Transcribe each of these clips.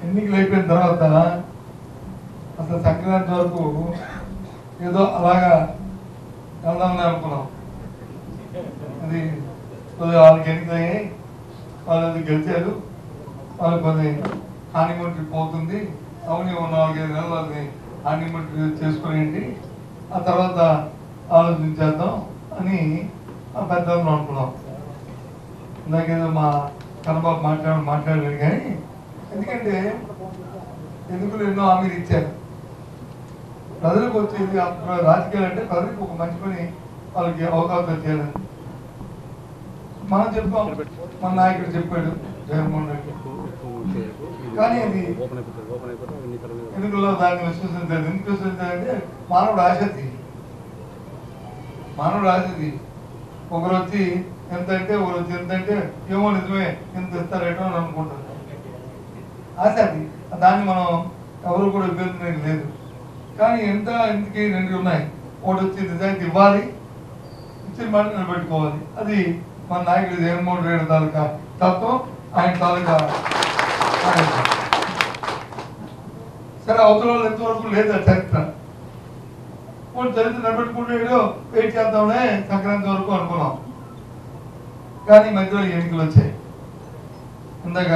ఎన్నికలు అయిపోయిన తర్వాత అసలు సంక్రాంతి వరకు ఏదో అలాగా వెళ్దామని అనుకున్నాం అది కొద్దిగా వాళ్ళకి ఎన్నికలయ్యాయి వాళ్ళు అది గెలిచారు వాళ్ళు కొన్ని హానిమూన్ ట్రిప్ అవుతుంది అవును ఓ నాలుగైదు నెలలు వాళ్ళని హానిమూన్ ట్రిప్ చేసుకునేయండి ఆ తర్వాత ఆలోచించేద్దాం అని ఆ పెద్దలను అనుకున్నాం ఇందాకేదో మా కనబాబు మాట్లాడ మాట్లాడలేదు కానీ ఎందుకంటే ఎన్నికలు ఎన్నో హామీలు ఇచ్చారు ప్రజలకు వచ్చేది అప్పుడు రాజకీయాలు అంటే ప్రజలకు ఒక మంచి పని వాళ్ళకి అవకాశం చేయాలని మనం చెప్పాం మన నాయకుడు చెప్పాడు జగన్మోహన్ రెడ్డి కానీ అది ఓపెన్ అయిపోతుంది ఓపెన్ అయిపోతే ఎన్నికల మీద ఎన్నికల్లో దాన్ని విశ్వసించాలి ఎందుకు విశ్వసించాలంటే మానవుడు ఆశతి మానవుడు ఆశతి ఒకరు వచ్చి ఎంత అంటే ఒకరు వచ్చి ఎంత అంటే ఏమో నిజమే ఎంత ఇస్తారేటో అని అనుకుంటారు ఆశ అది దాన్ని మనం ఎవరు కూడా ఇబ్బంది లేదు కానీ ఎంత ఇంటికి రెండు ఉన్నాయి ఒకటి వచ్చి నిజానికి ఇవ్వాలి ఇచ్చిన మాట నిలబెట్టుకోవాలి అది మన నాయకుడు జగన్మోహన్ రెడ్డి తాలూకా తత్వం ఆయన తాలూకా ఆలోచన. సరే అవతల వాళ్ళు ఎంతవరకు లేదు ఆ చరిత్ర ఇప్పుడు చరిత్ర నిలబెట్టుకుంటాడు వెయిట్ చేద్దాంలే సంక్రాంతి వరకు అనుకున్నాం కానీ మధ్యలో ఎన్నికలు వచ్చాయి ఇందాక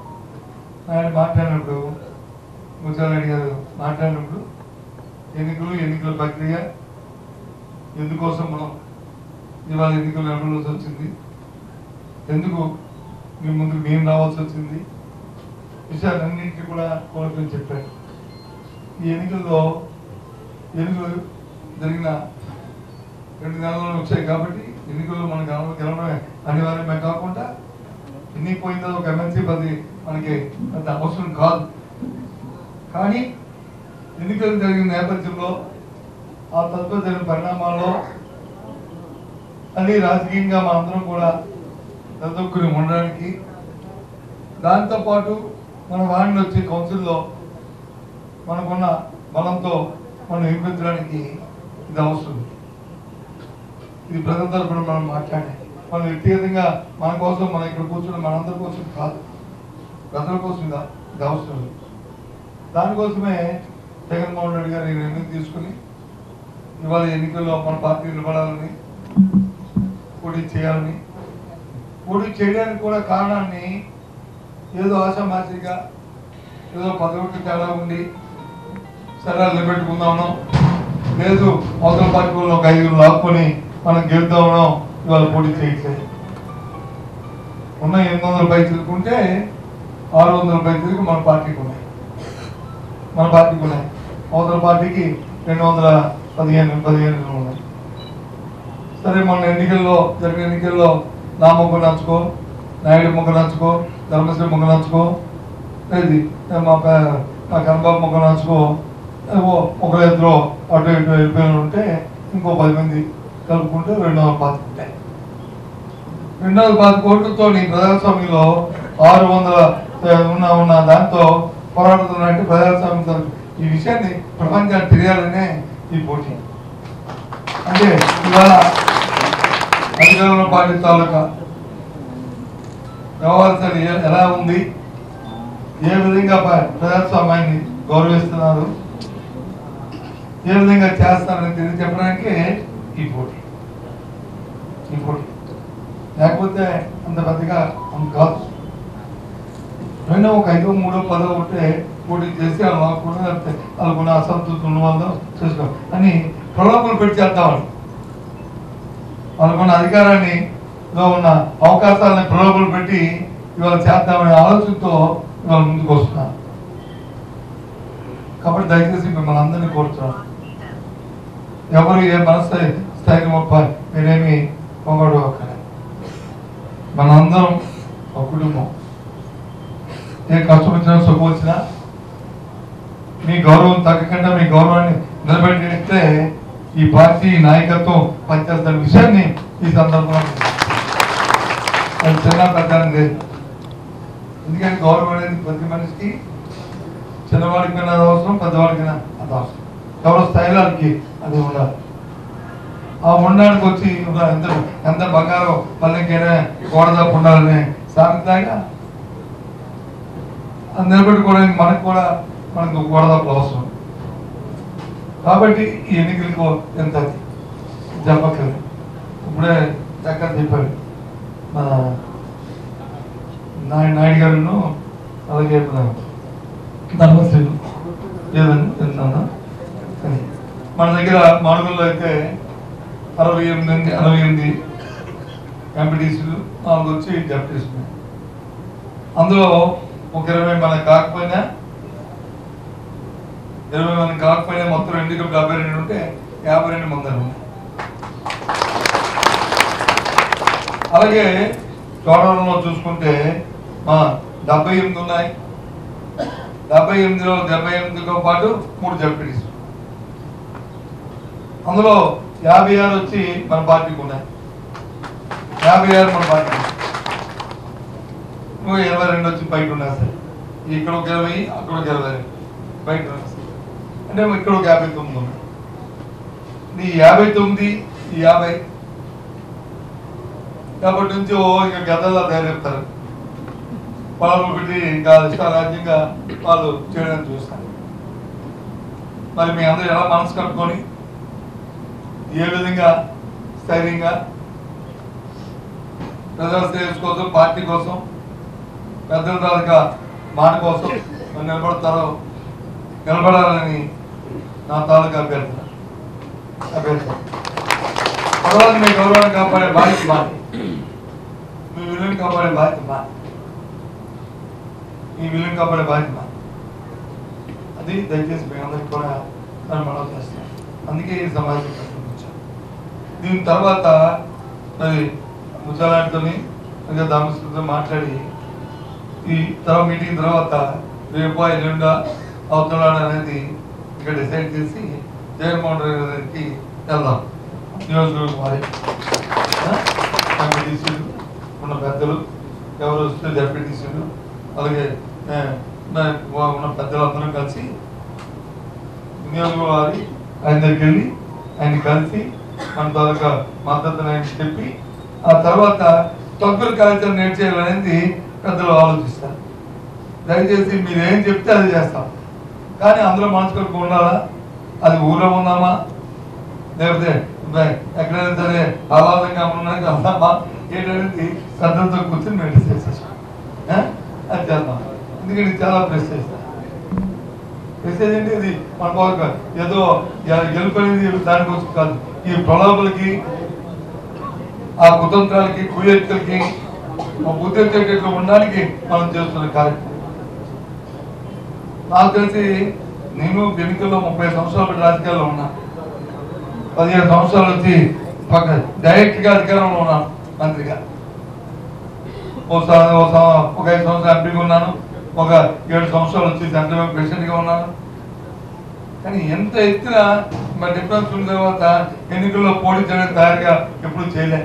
ఆయన మాట్లాడినప్పుడు ముత్యాలరెడ్డి గారు మాట్లాడినప్పుడు ఎన్నికలు ఎన్నికల ప్రక్రియ ఎందుకోసం మనం ఇవాళ ఎన్నికలు నడవలసి వచ్చింది ఎందుకు మీ ముందు మేము రావాల్సి వచ్చింది విషయాలన్నింటినీ కూడా కోరుకొని చెప్పారు ఈ ఎన్నికల్లో ఎన్నికలు జరిగిన రెండు నెలలు వచ్చాయి కాబట్టి ఎన్నికల్లో మనకు గెలవ- గెలవడమే అనివార్యమే కాకుండా ఎన్ని పోయిందో ఒక ఎమ్మెల్సీ పది మనకి అంత అవసరం కాదు కానీ ఎన్నికలు జరిగిన నేపథ్యంలో ఆ తత్వ జరిగిన పరిణామాల్లో అది రాజకీయంగా మనందరం కూడా చదువుకుని ఉండడానికి దాంతోపాటు మన వాడిని వచ్చే కౌన్సిల్లో మనకున్న బలంతో మనం వినిపించడానికి ఇది అవసరం ఇది ప్రజల తరపున మనం మాట్లాడే మనం వ్యక్తిగతంగా మన కోసం మనం ఇక్కడ కూర్చున్న మనందరి కోసం కాదు ప్రజల కోసం ఇది ఇది అవసరం దానికోసమే జగన్మోహన్ రెడ్డి గారు ఈ నిర్ణయం తీసుకుని ఇవాళ ఎన్నికల్లో మన పార్టీ నిలబడాలని పోటీ చేయాలని పోటీ చేయడానికి కూడా కారణాన్ని ఏదో ఆశామాసిగా ఏదో పదవికి తేడా ఉండి సరే నిలబెట్టుకుందామనో లేదు అవతల పార్టీ వాళ్ళు ఒక ఐదుగురు లాక్కొని మనం గెలుద్దామనో ఇవాళ పోటీ చేయట్లేదు ఉన్న ఎనిమిది వందల పై తిరుగుకుంటే ఆరు వందల పై తిరిగి మన పార్టీకి ఉన్నాయి మన పార్టీకి ఉన్నాయి అవతల పార్టీకి రెండు వందల పదిహేను పదిహేను ఉన్నాయి సరే మొన్న ఎన్నికల్లో జరిగిన ఎన్నికల్లో నా మొక్క నచ్చుకో నాయుడు మొక్క నచ్చుకో ధర్మశ్రీ మొక్క నచ్చుకో లేదు మా పే- మా కనబాబు మొక్క నచ్చుకో ఏవో ఒకరి ఇద్దరు అటు ఇటు వెళ్ళిపోయిన ఉంటే ఇంకో పది మంది కలుపుకుంటే రెండు వందల పాతిక ఉంటాయి రెండు వందల పాతిక కోట్లతో నీ ప్రజాస్వామ్యంలో ఆరు వందల ఆ, ఉన్న ఉన్న దాంతో పోరాడుతున్నట్టు ప్రజాస్వామ్యంతో ఈ విషయాన్ని ప్రపంచానికి తెలియాలనే ఈ పోటీ అంటే ఇవాళ అధికారంలో పార్టీ తాలూకా వ్యవహారాలు ఎ- ఎలా ఉంది ఏ విధంగా ప- ప్రజాస్వామ్యాన్ని గౌరవిస్తున్నారు ఏ విధంగా చేస్తారని తెలియ చెప్పడానికి ఈ పోటీ ఈ పోటీ లేకపోతే అంత పెద్దగా అంత కాదు రెండో ఒక ఐదో మూడో పదో ఉంటే పోటీ చేసి వాళ్ళు ఆకుండా లేకపోతే వాళ్ళకున్న అసంతృప్తి ఉన్న వాళ్ళు చేసుకో అని ప్రలోభాలు పెట్టి చేద్దామని వాళ్ళకున్న అధికారాన్ని లో ఉన్న అవకాశాలని ప్రలోభాలు పెట్టి ఇవాళ చేద్దామనే ఆలోచనతో ఇవాళ ముందుకు వస్తున్నారు కాబట్టి దయచేసి మిమ్మల్ని అందరినీ కోరుతున్నాను ఎవరు ఏ మనసు స్థాయిని గొప్ప మీరేమి పొగడు అక్కడ మనందరం ఒక కుటుంబం ఏ కష్టం వచ్చినా సుఖం వచ్చినా మీ గౌరవం తగ్గకుండా మీ గౌరవాన్ని నిలబెట్టినట్లే ఈ పార్టీ నాయకత్వం పనిచేస్తున్న విషయాన్ని ఈ సందర్భంలో అది చిన్న పెద్ద అని లేదు ఎందుకంటే గౌరవం అనేది ప్రతి మనిషికి చిన్నవాడికి అది అవసరం పెద్దవాడికి అది అవసరం ఎవరో స్థాయిలో వాళ్ళకి అది ఉండాలి ఆ ఉండడానికి వచ్చి ఉన్న ఎంత ఎంత బంగారం పల్లెకైనా గోడదాపు ఉండాలనే సామెతగా అది నిలబెట్టుకోవడానికి మనకు కూడా మనకు వడదప్పులు అవసరం కాబట్టి ఈ ఎన్నికలకు ఎంత చెప్పక్కర్లేదు ఇప్పుడే చక్కగా చెప్పారు మన నాయ నాయుడు గారును అలాగే మన ధర్మశ్రీలు లేదండి తిన్నాను అని. మన దగ్గర మాడుగుల్లో అయితే అరవై ఎనిమిది మంది అరవై ఎనిమిది ఎంపీటీసీలు నాలుగు వచ్చి జడ్పీటీసీలు అందులో ఒక ఇరవై మనకు కాకపోయినా ఇరవై మంది కాకపోయినా మొత్తం ఎన్నికలు డెబ్బై రెండు ఉంటే యాభై రెండు మంది ఉన్నాయి అలాగే చోడవరంలో చూసుకుంటే మా డెబ్బై ఎనిమిది ఉన్నాయి డెబ్బై ఎనిమిదిలో డెబ్బై ఎనిమిదితో పాటు మూడు జడ్పీటీస్ అందులో యాభై ఆరు వచ్చి మన పార్టీకి ఉన్నాయి యాభై ఆరు మన పార్టీ నువ్వు ఇరవై రెండు వచ్చి బయట ఉన్నా సార్ ఇక్కడ ఒక ఇరవై అక్కడ ఒక ఇరవై రెండు బయట ఉన్నా సార్ అంటే ఇక్కడ ఒక యాభై తొమ్మిది ఉన్నాయి ఈ యాభై తొమ్మిది ఈ యాభై కాబట్టి నుంచి ఓ ఇక గదల్లా తయారెత్తారు పొలం పెట్టి ఇంకా ఇష్టారాజ్యంగా వాళ్ళు చేయడానికి చూస్తారు మరి మీ అందరూ ఎలా మనసు కట్టుకొని ఏ విధంగా స్థైర్యంగా ప్రజల శ్రేయస్ కోసం పార్టీ కోసం పెద్దల తాలూకా మాట కోసం మరి నిలబడతారో నిలబడాలని నా తాలూకా అభ్యర్థన అభ్యర్థన తర్వాత మీ గౌరవాన్ని కాపాడే బాధ్యత మాది మీ విలువని కాపాడే బాధ్యత మాది ఈ విలువని కాపాడే బాధ్యత మాది అది దయచేసి మీ అందరికి కూడా నేను మనవి చేస్తాను అందుకే ఈ సమాజం ప్రకటించాను దీని తర్వాత మరి ముసలాడితోని ఇంకా దామస్కృతితో మాట్లాడి ఈ తర్వాత మీటింగ్ తర్వాత రేపు ఎల్లుండా అవుతున్నాడు అనేది ఇక్కడ డిసైడ్ చేసి జగన్మోహన్ రెడ్డి గారికి వెళ్దాం నియోజకవర్గం వారి ఎంపీటీసీలు ఉన్న పెద్దలు ఎవరు వస్తే జడ్పీటీసీలు అలాగే ఆ, ఉన్న- ఉన్న పెద్దలు అందరం కలిసి నియోజకవర్గం వారి ఆయన దగ్గరికి వెళ్ళి ఆయన కలిసి మన తాలూకా మద్దతుని ఆయన చెప్పి ఆ తర్వాత తగ్గుల కార్యక్రమం నేర్చేయాలనేది పెద్దలు ఆలోచిస్తారు దయచేసి మీరు ఏం చెప్తే అది చేస్తాం కానీ అందులో మనసు కలుపు ఉండాలా అది ఊళ్ళో ఉన్నామా లేకపోతే బ- ఎక్కడైనా సరే ఆహ్లాదంగా ఉన్నాక వెళ్దామా ఏంటనేది పెద్దలతో కూర్చొని మేము డిసైడ్ చేస్తాం ఆ? అది చేద్దాం ఎందుకంటే ఇది చాలా ప్రెస్ చేస్తాం మెసేజ్ అంటే ఇది మన ఒక ఏదో ఎ- గెలుపు అనేది దానికోసం కాదు ఈ ప్రలోభలకి ఆ కుతంత్రాలకి కుయెత్తులకి బుద్ధెత్తేటట్లు ఉండడానికి మనం చేస్తున్న కార్యక్రమం నాకు తెలిసి నేను ఎన్నికల్లో ముప్పై సంవత్సరాలు పెట్టి రాజకీయాల్లో ఉన్నా పదిహేను సంవత్సరాలు వచ్చి పక్క డైరెక్ట్ గా అధికారంలో ఉన్నాను మంత్రిగా ఒకసారి ఒక సం- ఒక ఐదు సంవత్సరాలు ఎంపీగా ఉన్నాను ఒక ఏడు సంవత్సరాలు వచ్చి సెంట్రల్ బ్యాంక్ ప్రెసిడెంట్ గా ఉన్నాను కానీ ఎంత ఎత్తున మరి డిఫరెన్స్ ఉన్న తర్వాత ఎన్నికల్లో పోటీ చేయడం తయారుగా ఎప్పుడు చేయలే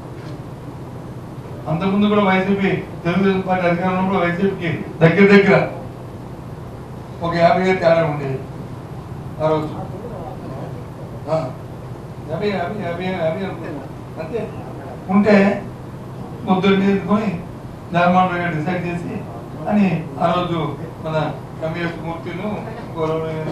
అంతకుముందు కూడా వైసీపీ తెలుగుదేశం పార్టీ అధికారంలో కూడా వైసీపీకి దగ్గర దగ్గర ఒక యాభై వేలు తేడా ఉండేది ఆ రోజు ఆ, యాభై యాభై యాభై యాభై అనుకున్నా. అంతే ఉంటే పొద్దున్న తీసుకొని జగన్మోహన్ రెడ్డి గారు డిసైడ్ చేసి అని ఆ రోజు మన ఎంఎస్ మూర్తిను గౌరవనీయ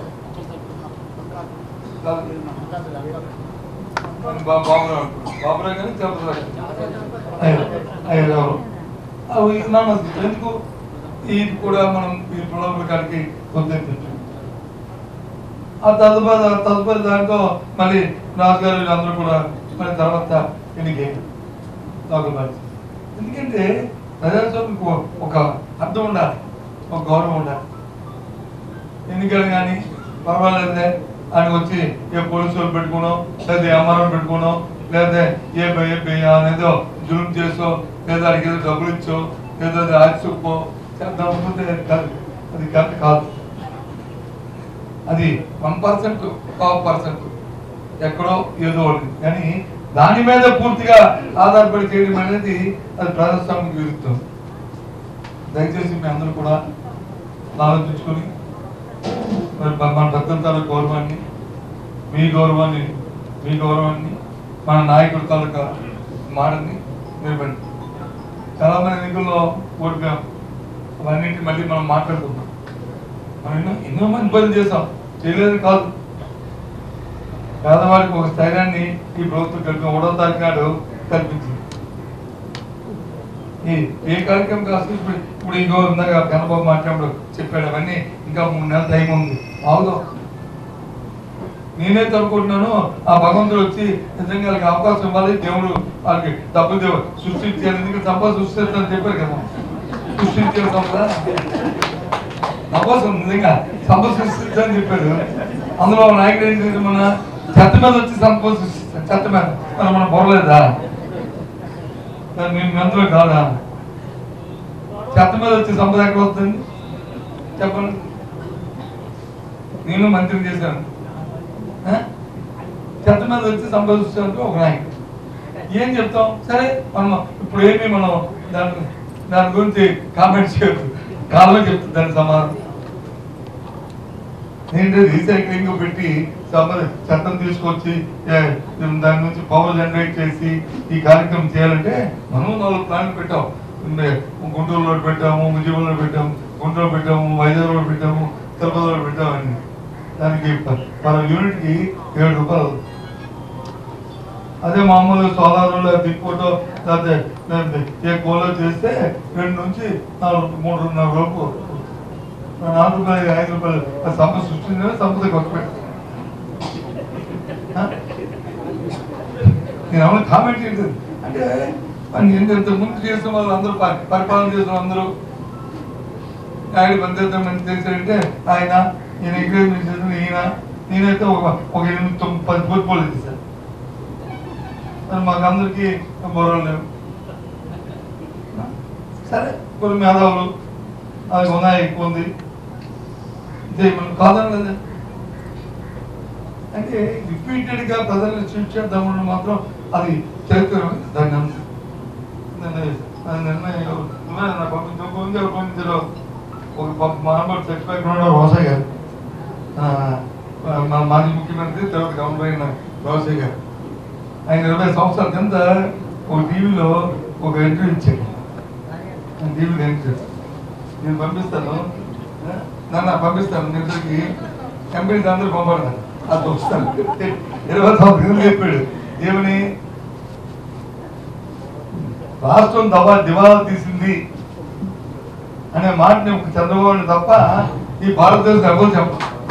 బా- బాబురావు అంటారు. బాబురావు కానీ చంద్రరావు అయ్యారు అయ్యారు అవి నమ్మకం ఎందుకు ఇది కూడా మనం ఈ పొలం కాడికి ఉద్దేశించాం ఆ తదుపరి తదుపరి దాంట్లో మళ్ళీ రాజుగారు వీళ్ళందరూ కూడా మరి తర్వాత ఎన్నికయ్యారు తాగుబాటు ఎందుకంటే ప్రజాస్వామ్యకు ఒక అర్థం ఉండాలి ఒక గౌరవం ఉండాలి ఎన్నికలు కానీ పర్వాలేదే అని వచ్చి ఏ పోలీసు వాళ్ళు పెట్టుకునో లేదా ఎంఆర్ఓ పెట్టుకునో లేదా ఏ బ- ఏ బ- అనేదో జులుం చేసో లేదా అడిగి ఏదో డబ్బులు ఇచ్చో లేదా అది ఆశపో చేద్దాం అనుకుంటే అది కాదు అది కరెక్ట్ కాదు అది వన్ పర్సెంట్ హాఫ్ పర్సెంట్ ఎక్కడో ఏదో ఒకటి కానీ దాని మీద పూర్తిగా ఆధారపడి చేయడం అనేది అది ప్రజాస్వామ్యం విరుద్ధం దయచేసి మీ అందరూ కూడా ఆలోచించుకొని మరి మన మన భక్తుల తాలూకు గౌరవాన్ని మీ గౌరవాన్ని మీ గౌరవాన్ని మన నాయకుడి తాలూకా మాటని నిలబడి చాలా మంది ఎన్నికల్లో ఓడిపోయాం అవన్నింటి మళ్ళీ మనం మాట్లాడుకుందాం మనం ఎన్నో ఎన్నో మంది పనులు చేసాం చేయలేదు కాదు పేదవాడికి ఒక స్థైర్యాన్ని ఈ ప్రభుత్వం కల్పి ఒకటో తారీఖు నాడు కల్పించింది ఈ ఏ కార్యక్రమం కాదు ఇప్పుడు ఇప్పుడు ఇంకో ఇందాక కనబాబు మాట్లాడు చెప్పాడు అవన్నీ ఇంకా మూడు నెలల టైం ఉంది అవుదాం నేనే అనుకుంటున్నాను ఆ భగవంతుడు వచ్చి నిజంగా వాళ్ళకి అవకాశం ఇవ్వాలి దేవుడు వాళ్ళకి డబ్బు దేవుడు సృష్టించారు ఎందుకంటే సంపద సృష్టిస్తారని చెప్పారు కదా సృష్టించారు సంపద అవకాశం నిజంగా సంపద సృష్టించారని చెప్పాడు అందులో నాయకుడు ఏం చేశాడు మన చెత్త మీద వచ్చి సంపద సృష్టిస్తాడు చెత్త మీద మరి మనం పొరలేదా మరి మేము అందులో కాదా చెత్త మీద వచ్చి సంపద ఎక్కడ వస్తుంది చెప్పండి నేను మంత్రిని చేశాను ఆ? చెత్త మీద వచ్చి సంపాదించడానికి ఒక నాయకుడు ఏం చెప్తాం సరే మనం ఇప్పుడు ఏమి మనం దాని దాని గురించి కామెంట్ చేయొద్దు కాలమే చెప్తుంది దాని సమాధానం ఏంటంటే రీసైక్లింగ్ పెట్టి సంపద చట్టం తీసుకొచ్చి ఏ, దాని నుంచి పవర్ జనరేట్ చేసి ఈ కార్యక్రమం చేయాలంటే మనం నాలుగు ప్లాన్లు పెట్టాం ఉండే గుంటూరులో పెట్టాము విజయవాడలో పెట్టాము గుంటూరులో పెట్టాము వైజాగ్లో పెట్టాము తిరుపతిలో పెట్టాము అన్ని దానికి ప- పర్ యూనిట్కి ఏడు రూపాయలు అవుతుంది. అదే మామూలు సోలార్లో దిక్కోటో లేకపోతే లేకపోతే ఏ కోలో చేస్తే రెండు నుంచి నాలుగు మూడున్నర లోపు నాలుగు రూపాయలు ఐదు రూపాయలు ఆ సంపద సృష్టించిన సంపద కొత్త నేను అవును కామెంట్ చేయలేదు అంటే మన ఎంత ముందు చేసిన వాళ్ళు అందరూ పరి- పరిపాలన చేసిన అందరూ ఆయన పనిచేద్దాం మంచి చేశాడంటే ఆయన ఈయన ఎంకరేజ్మెంట్ చేసిన ఈయన నేనైతే ఒక ఒక ఎనిమిది తొమ్మిది పది కోల్పోలేదు చేశాను మరి మాకు అందరికీ బొరలు లేవు సరే కొన్ని మేధావులు అది ఉన్నాయి ఎక్కువ ఉంది ఇదే మనం కాదనలేదు అంటే రిపీటెడ్ గా ప్రజలను చూసేద్దామని మాత్రం అది చరిత్ర దాన్ని అంత నిర్ణయం నా పంపించడం ముందు పంపించడం ఒక పాప మహానుభావుడు చచ్చిపోయి ఉన్నాడు రోసయ్య గారు ఆ, మన మాజీ ముఖ్యమంత్రి తర్వాత గవర్నర్ అయిన రోసయ్య గారు ఆయన ఇరవై సంవత్సరాల కింద ఒక టీవీలో ఒక ఇంటర్వ్యూ ఇచ్చాడు టీవీలో ఇంటర్వ్యూ నేను పంపిస్తాను ఆ, నాన్న పంపిస్తాను మీ ఇద్దరికి కంపెనీస్ అందరూ పంపడతాను అది వస్తాను ఇరవై సంవత్సరం కింద చెప్పాడు ఏమని రాష్ట్రం దవా దివాలా తీసింది అనే మాటని ఒక చంద్రబాబు నాయుడు తప్ప ఈ భారతదేశం ఎవరు చెప్పరు